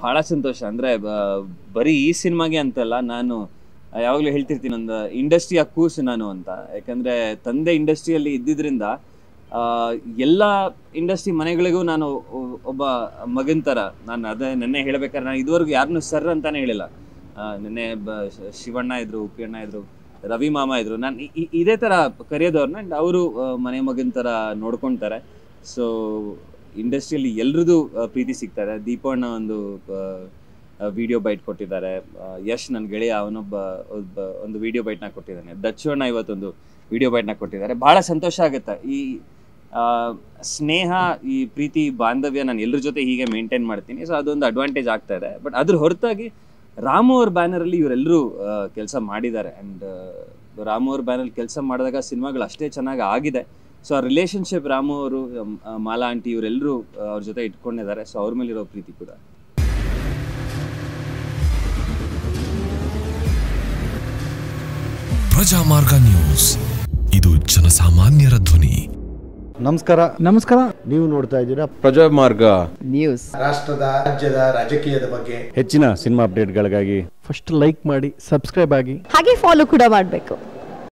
ಬಹಳ ಸಂತೋಷ ಅಂದ್ರೆ ಬ- ಬರೀ ಈ ಸಿನಿಮಾಗೆ ಅಂತಲ್ಲ ನಾನು ಯಾವಾಗಲೂ ಹೇಳ್ತಿರ್ತೀನಿ ಒಂದು ಇಂಡಸ್ಟ್ರಿಯ ಕೂಸು ನಾನು ಅಂತ ಯಾಕಂದ್ರೆ ತಂದೆ ಇಂಡಸ್ಟ್ರಿಯಲ್ಲಿ ಇದ್ದಿದ್ರಿಂದ ಆ, ಎಲ್ಲ ಇಂಡಸ್ಟ್ರಿ ಮನೆಗಳಿಗೂ ನಾನು ಒ- ಒಬ್ಬ ಮಗನ ಥರ ನಾನು ಅದೇ ನೆನ್ನೆ ಹೇಳ್ಬೇಕಾದ್ರೆ ನಾನು ಇದುವರೆಗೂ ಯಾರನ್ನೂ ಸರ್ ಅಂತಾನೆ ಹೇಳಿಲ್ಲ ಆ, ನೆನ್ನೆ ಬ ಶ- ಶಿವಣ್ಣ ಇದ್ರು ಉಪ್ಪಿಯಣ್ಣ ಇದ್ರು ರವಿ ಮಾಮ ಇದ್ರು ನಾನು ಇ- ಇ- ಇದೇ ಥರ ಕರೆಯೋದವ್ರನ್ನ ಆ್ಯಂಡ್ ಅವರು ಮನೆ ಮಗನ ಥರ ನೋಡ್ಕೊಳ್ತಾರೆ ಸೊ ಇಂಡಸ್ಟ್ರಿಯಲ್ಲಿ ಎಲ್ರದ್ದು ಆ, ಪ್ರೀತಿ ಸಿಗ್ತಾರೆ ದೀಪಣ್ಣ ಒಂದು ವಿಡಿಯೋ ಬೈಟ್ ಕೊಟ್ಟಿದ್ದಾರೆ ಆ, ಯಶ್ ನನ್ನ ಗೆಳೆಯ ಅವನೊಬ್ಬ ಒಬ್ಬ ಒಂದು ವಿಡಿಯೋ ಬೈಟ್ನ ಕೊಟ್ಟಿದ್ದಾನೆ ದಚ್ಚು ಅಣ್ಣ ಇವತ್ತೊಂದು ವಿಡಿಯೋ ಬೈಟ್ನ ಕೊಟ್ಟಿದ್ದಾರೆ ಭಾಳ ಸಂತೋಷ ಆಗುತ್ತೆ ಈ ಆ, ಸ್ನೇಹ ಈ ಪ್ರೀತಿ ಬಾಂಧವ್ಯ ನಾನು ಎಲ್ಲರ ಜೊತೆ ಹೀಗೆ ಮೇಂಟೈನ್ ಮಾಡ್ತೀನಿ ಸೊ ಅದೊಂದು ಅಡ್ವಾಂಟೇಜ್ ಆಗ್ತಾ ಇದೆ ಬಟ್ ಅದ್ರ ಹೊರತಾಗಿ ರಾಮು ಅವ್ರ ಬ್ಯಾನರಲ್ಲಿ ಇವರೆಲ್ಲರೂ ಕೆಲಸ ಮಾಡಿದ್ದಾರೆ ಆ್ಯಂಡ್ ರಾಮು ಅವ್ರ ಬ್ಯಾನರ್ ಕೆಲಸ ಮಾಡಿದಾಗ ಸಿನಿಮಾಗಳು ಅಷ್ಟೇ ಚೆನ್ನಾಗಿ ಆಗಿದೆ ಸೊ ಆ ರಿಲೇಶನ್ಶಿಪ್ ರಾಮು ಅವರು ಮ್, ಆ, ಮಾಲಾ ಆಂಟಿ ಇವರೆಲ್ಲರೂ ಅವ್ರ ಜೊತೆ ಇಟ್ಕೊಂಡಿದ್ದಾರೆ ಸೊ ಅವ್ರ ಮೇಲಿರೋ ಪ್ರೀತಿ ಕೂಡ ಪ್ರಜಾಮಾರ್ಗ ನ್ಯೂಸ್ ಇದು ಜನಸಾಮಾನ್ಯರ ಧ್ವನಿ ನಮಸ್ಕಾರ ನಮಸ್ಕಾರ ನೀವು ನೋಡ್ತಾ ಇದ್ದೀರಾ ಪ್ರಜಾಮಾರ್ಗ ನ್ಯೂಸ್ ರಾಷ್ಟ್ರದ ರಾಜ್ಯದ ರಾಜಕೀಯದ ಬಗ್ಗೆ ಹೆಚ್ಚಿನ ಸಿನಿಮಾ ಅಪ್ಡೇಟ್ಗಳಿಗಾಗಿ ಫಸ್ಟ್ ಲೈಕ್ ಮಾಡಿ ಸಬ್ಸ್ಕ್ರೈಬ್ ಆಗಿ ಹಾಗೆ ಫಾಲೋ ಕೂಡ ಮಾಡಬೇಕು